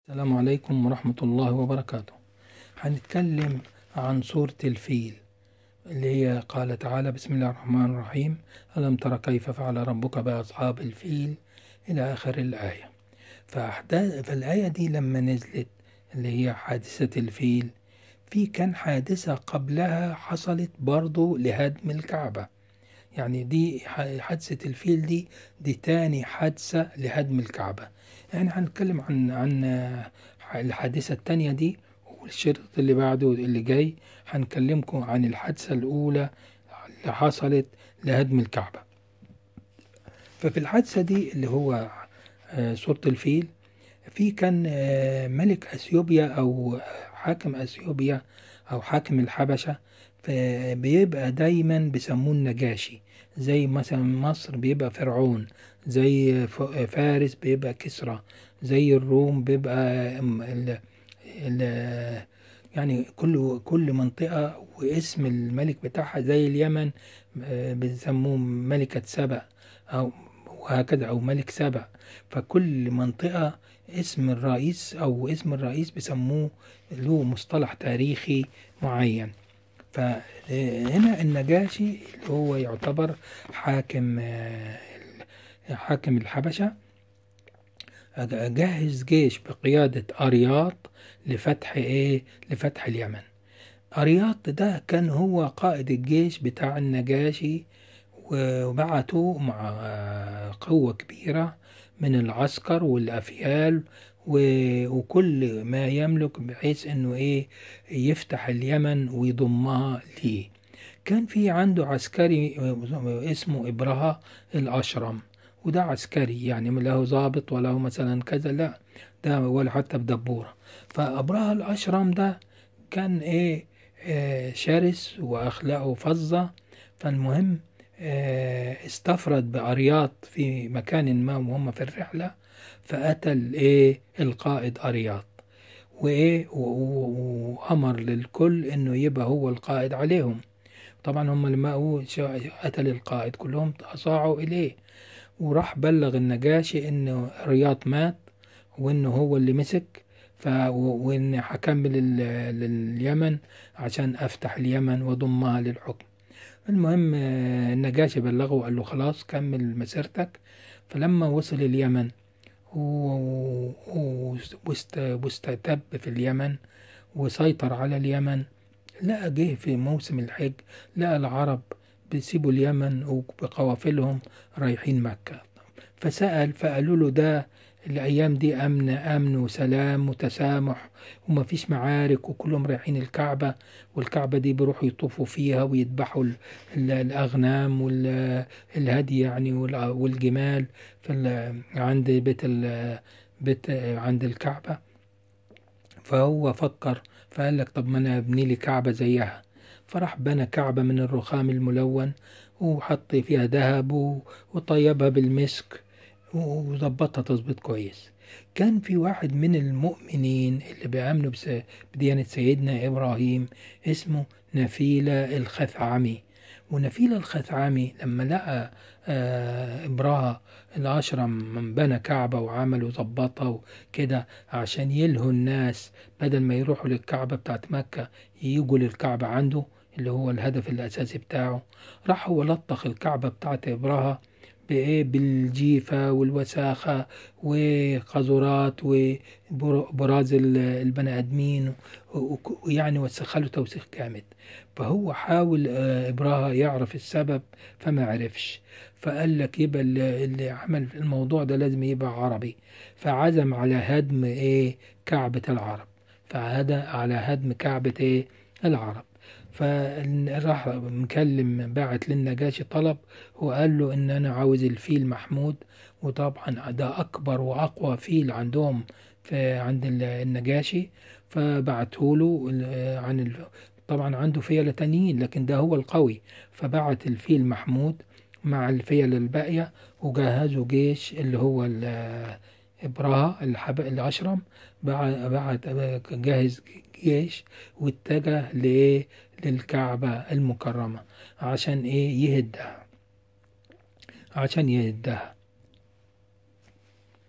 السلام عليكم ورحمة الله وبركاته هنتكلم عن سورة الفيل اللي هي قال تعالى بسم الله الرحمن الرحيم ألم تر كيف فعل ربك بأصحاب الفيل إلى آخر الآية فأحداث فالآية دي لما نزلت اللي هي حادثة الفيل في كان حادثة قبلها حصلت برضو لهدم الكعبة يعني دي حادثة الفيل دي دي تاني حادثة لهدم الكعبة يعني هنتكلم عن عن الحادثة التانية دي والشريط اللي بعده اللي جاي هنكلمكم عن الحادثة الأولى اللي حصلت لهدم الكعبة ففي الحادثة دي اللي هو سورة الفيل في كان ملك أثيوبيا أو حاكم أثيوبيا أو حاكم الحبشة فبيبقى دايما بيسموه النجاشي زي مثلا مصر بيبقى فرعون زي فارس بيبقى كسرى زي الروم بيبقى ال ال يعني كل كل منطقة واسم الملك بتاعها زي اليمن بيسموه ملكة سبأ أو وهكذا أو ملك سبأ فكل منطقة اسم الرئيس أو اسم الرئيس بيسموه له مصطلح تاريخي معين فهنا النجاشي اللي هو يعتبر حاكم حاكم الحبشة جهز جيش بقيادة أرياط لفتح إيه لفتح اليمن أرياط ده كان هو قائد الجيش بتاع النجاشي وبعته مع قوة كبيرة من العسكر والأفيال وكل ما يملك بحيث انه ايه يفتح اليمن ويضمها ليه كان في عنده عسكري اسمه ابرهة الاشرم وده عسكري يعني له ضابط وله مثلا كذا لا ده ولا حتى بدبورة فابرهة الاشرم ده كان ايه آه شرس واخلاقه فظة فالمهم آه استفرد بأرياط في مكان ما وهم في الرحلة فقتل ايه القائد ارياط وايه وامر للكل انه يبقى هو القائد عليهم طبعا هم لما هو قتل القائد كلهم اصاعوا اليه وراح بلغ النجاشي انه رياض مات وانه هو اللي مسك ف وان هكمل لليمن عشان افتح اليمن واضمها للحكم المهم النجاشي بلغه وقال له خلاص كمل مسيرتك فلما وصل اليمن واستتب في اليمن وسيطر على اليمن لقى جه في موسم الحج لقى العرب بيسيبوا اليمن وبقوافلهم رايحين مكة فسأل فقالوا له ده الأيام دي أمن أمن وسلام وتسامح وما فيش معارك وكلهم رايحين الكعبة والكعبة دي بيروحوا يطوفوا فيها ويذبحوا الأغنام والهدي يعني والجمال في عند بيت بيت عند الكعبة فهو فكر فقال لك طب ما أنا أبني لي كعبة زيها فراح بنى كعبة من الرخام الملون وحط فيها ذهب وطيبها بالمسك وظبطها تظبيط كويس كان في واحد من المؤمنين اللي بيأمنوا بديانة سيدنا إبراهيم اسمه نفيلة الخثعمي ونفيلة الخثعمي لما لقى آه إبراهة الأشرم من بنى كعبة وعمل وظبطها وكده عشان يلهوا الناس بدل ما يروحوا للكعبة بتاعت مكة يجوا للكعبة عنده اللي هو الهدف الأساسي بتاعه راح هو لطخ الكعبة بتاعت إبراهة بإيه بالجيفة والوساخة وقذرات وبراز البني آدمين ويعني وسخ له توسيخ جامد فهو حاول إبراهة يعرف السبب فما عرفش فقال لك يبقى اللي عمل الموضوع ده لازم يبقى عربي فعزم على هدم إيه كعبة العرب فعاد على هدم كعبة إيه العرب فراح مكلم باعت للنجاشي طلب وقال له ان انا عاوز الفيل محمود وطبعا ده اكبر واقوى فيل عندهم في عند النجاشي فبعته له عن ال... طبعا عنده فيلة تانيين لكن ده هو القوي فبعت الفيل محمود مع الفيلة الباقية وجهزوا جيش اللي هو إبراهة الأشرم بعت جهز جيش واتجه لإيه للكعبة المكرمة عشان إيه يهدها عشان يهدها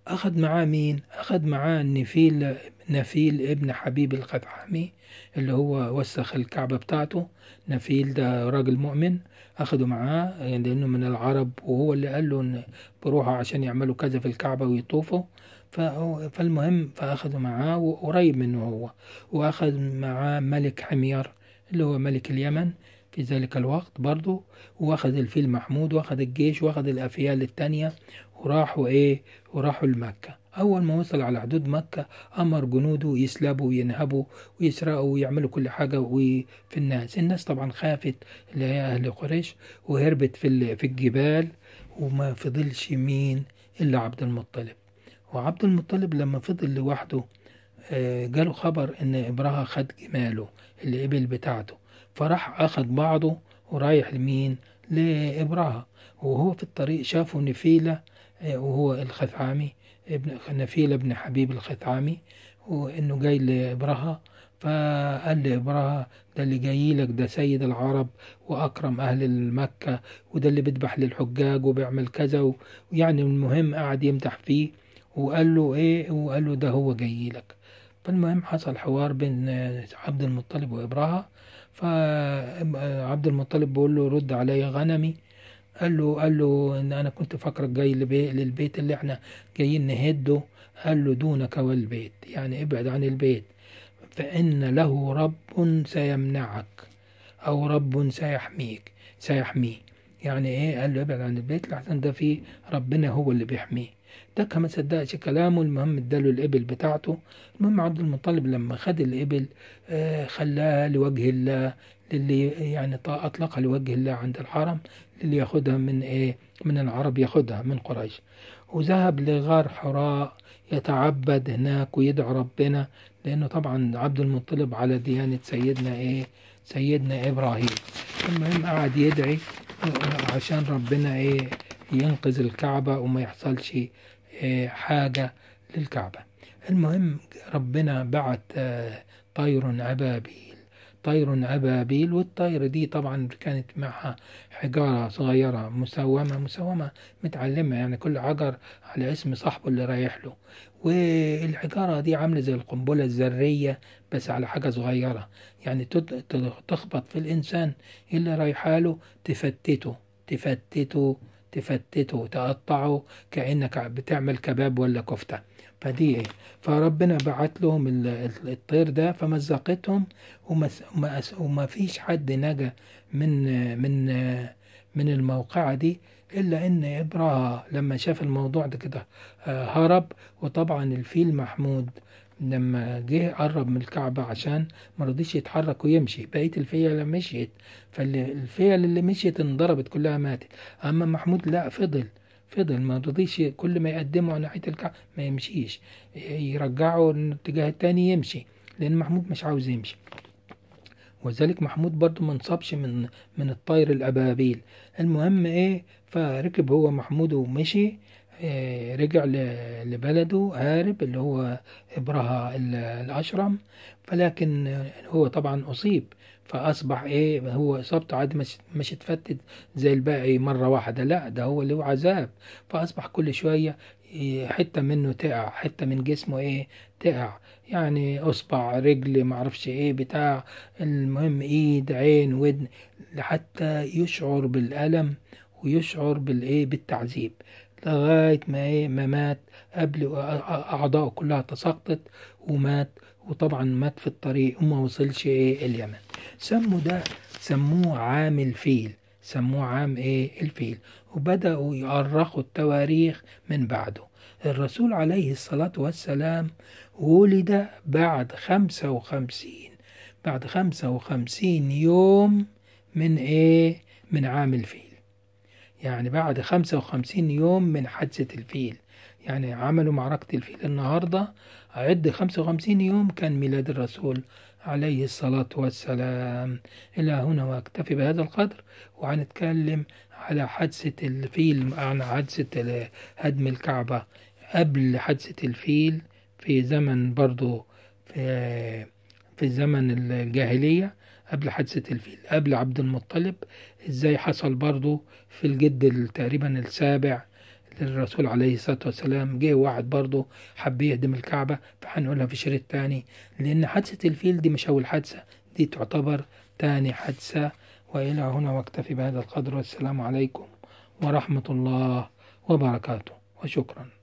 أخذ معاه مين؟ أخذ معاه نفيل نفيل ابن حبيب الخثعمي اللي هو وسخ الكعبة بتاعته نفيل ده راجل مؤمن أخده معاه يعني لأنه من العرب وهو اللي قال له إن بروحوا عشان يعملوا كذا في الكعبة ويطوفوا فهو- فالمهم فأخده معاه وقريب منه هو وأخذ معاه ملك حمير اللي هو ملك اليمن في ذلك الوقت برضه واخد الفيل محمود واخد الجيش واخد الأفيال التانية وراحوا إيه وراحوا لمكة أول ما وصل على حدود مكة أمر جنوده يسلبوا وينهبوا ويسرقوا ويعملوا كل حاجة وفي الناس الناس طبعا خافت اللي هي أهل قريش وهربت في ال- في الجبال وما فضلش مين إلا عبد المطلب وعبد المطلب لما فضل لوحده آه، جاله خبر ان ابرهة خد جماله الابل بتاعته فراح اخد بعضه ورايح لمين لابرهة وهو في الطريق شافه نفيلة آه، وهو الخثعمي ابن نفيلة ابن حبيب الخثعمي وانه جاي لابرهة فقال لابرهة ده اللي جاي لك ده سيد العرب واكرم اهل مكة وده اللي بيذبح للحجاج وبيعمل كذا و- ويعني المهم قعد يمدح فيه وقال له ايه وقال له ده هو جاي لك فالمهم حصل حوار بين آه، عبد المطلب وإبراهة فعبد المطلب بيقول له رد علي غنمي قال له قال له ان انا كنت فاكرك جاي لبي- للبيت اللي احنا جايين نهده قال له دونك والبيت يعني ابعد عن البيت فإن له رب سيمنعك أو رب سيحميك سيحميه يعني إيه قال له ابعد عن البيت لحسن ده فيه ربنا هو اللي بيحميه ده كان ما صدقش كلامه المهم اداله الإبل بتاعته المهم عبد المطلب لما خد الإبل آه خلاها لوجه الله للي يعني ط- أطلقها لوجه الله عند الحرم للي ياخدها من إيه من العرب ياخدها من قريش وذهب لغار حراء يتعبد هناك ويدعو ربنا لأنه طبعا عبد المطلب على ديانة سيدنا إيه سيدنا إبراهيم المهم قعد يدعي عشان ربنا إيه ينقذ الكعبة وما يحصلش إيه حاجة للكعبة المهم ربنا بعت آه، طير أبابيل طير أبابيل والطير دي طبعا كانت معها حجارة صغيرة مسومة مسومة متعلمة يعني كل حجر على اسم صاحبه اللي رايح له والحجارة دي عاملة زي القنبلة الذرية بس على حاجة صغيرة يعني تد- تد- تخبط في الإنسان اللي رايحة له تفتته تفتته تفتته تقطعه كأنك بتعمل كباب ولا كفتة فدي ايه فربنا بعت لهم ال- ال- الطير ده فمزقتهم وما س- وما أس- وما فيش حد نجا من من من الموقعة دي إلا إن إبرة لما شاف الموضوع ده كده آه، هرب وطبعا الفيل محمود لما جه قرب من الكعبة عشان ما رضيش يتحرك ويمشي بقية الفيلة مشيت فالفيل اللي مشيت انضربت كلها ماتت أما محمود لا فضل فضل ما رضيش كل ما يقدمه ناحية الكعبة ما يمشيش يرجعه الاتجاه التاني يمشي لأن محمود مش عاوز يمشي وذلك محمود برضو ما انصابش من من الطير الأبابيل المهم ايه فركب هو محمود ومشي إيه رجع ل- لبلده هارب اللي هو إبرهة ال- الأشرم فلكن آه، هو طبعا أصيب فأصبح إيه هو إصابته عاد مش, مش اتفتت زي الباقي مرة واحدة لا ده هو له عذاب فأصبح كل شوية إيه، حتة منه تقع حتة من جسمه إيه تقع يعني أصبع رجل معرفش إيه بتاع المهم إيد عين ودن حتى يشعر بالألم ويشعر بالإيه بالتعذيب لغاية ما إيه ما مات قبل أعضائه كلها تساقطت ومات وطبعا مات في الطريق وما وصلش إيه اليمن سموا ده سموه عام الفيل سموه عام إيه الفيل وبدأوا يؤرخوا التواريخ من بعده الرسول عليه الصلاة والسلام ولد بعد خمسة وخمسين بعد خمسة وخمسين يوم من إيه من عام الفيل يعني بعد خمسة وخمسين يوم من حادثة الفيل يعني عملوا معركة الفيل النهاردة عد خمسة وخمسين يوم كان ميلاد الرسول عليه الصلاة والسلام إلى هنا وأكتفي بهذا القدر وهنتكلم على حادثة الفيل عن حادثة هدم الكعبة قبل حادثة الفيل في زمن برضو في في زمن الجاهلية قبل حادثة الفيل قبل عبد المطلب ازاي حصل برضو في الجد تقريبا السابع للرسول عليه الصلاة والسلام جه واحد برضه حب يهدم الكعبة فهنقولها في شريط تاني لأن حادثة الفيل دي مش أول حادثة دي تعتبر تاني حادثة وإلى هنا واكتفي بهذا القدر والسلام عليكم ورحمة الله وبركاته وشكرا